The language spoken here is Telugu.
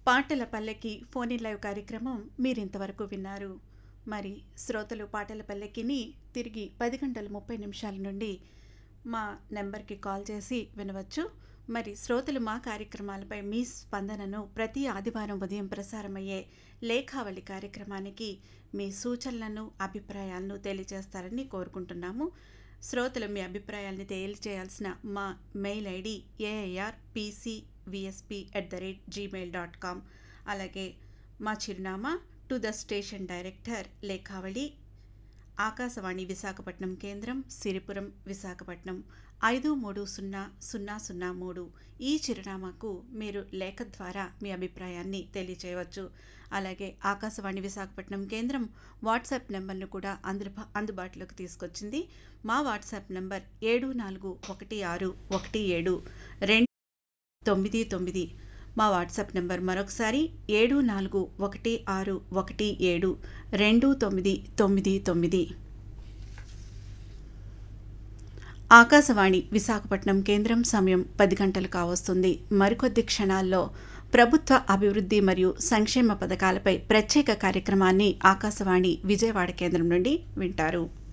పాటల పల్లెకి ఫోన్ ఇన్ లైవ్ కార్యక్రమం మీరింతవరకు విన్నారు మరి శ్రోతలు పాటల పల్లెకిని తిరిగి పది గంటల ముప్పై నిమిషాల నుండి మా నెంబర్కి కాల్ చేసి వినవచ్చు మరి శ్రోతలు మా కార్యక్రమాలపై మీ స్పందనను ప్రతి ఆదివారం ఉదయం ప్రసారమయ్యే లేఖావళి కార్యక్రమానికి మీ సూచనలను అభిప్రాయాలను తెలియజేస్తారని కోరుకుంటున్నాము శ్రోతలు మీ అభిప్రాయాల్ని తెలియజేయాల్సిన మా mail ID AIR PC VSP at the rate Gmail dot com అలాగే మా చిరునామా to the station director Lekhavali Akashvani Visakhapatnam కేంద్రం సిరిపురం విశాఖపట్నం ఐదు మూడు సున్నా సున్నా సున్నా మూడు ఈ చిరునామాకు మీరు లేఖ ద్వారా మీ అభిప్రాయాన్ని తెలియచేయవచ్చు అలాగే ఆకాశవాణి విశాఖపట్నం కేంద్రం వాట్సాప్ నెంబర్ను కూడా అందు అందుబాటులోకి తీసుకొచ్చింది మా వాట్సాప్ నెంబర్ ఏడు నాలుగు ఒకటి ఆరు ఒకటి ఏడు రెండు తొమ్మిది తొమ్మిది మా వాట్సాప్ నెంబర్ మరొకసారి ఏడు నాలుగు ఒకటి ఆరు ఒకటి ఏడు రెండు తొమ్మిది తొమ్మిది తొమ్మిది ఆకాశవాణి విశాఖపట్నం కేంద్రం సమయం పది గంటలు కావస్తుంది మరికొద్ది క్షణాల్లో ప్రభుత్వ అభివృద్ధి మరియు సంక్షేమ పథకాలపై ప్రత్యేక కార్యక్రమాన్ని ఆకాశవాణి విజయవాడ కేంద్రం నుండి వింటారు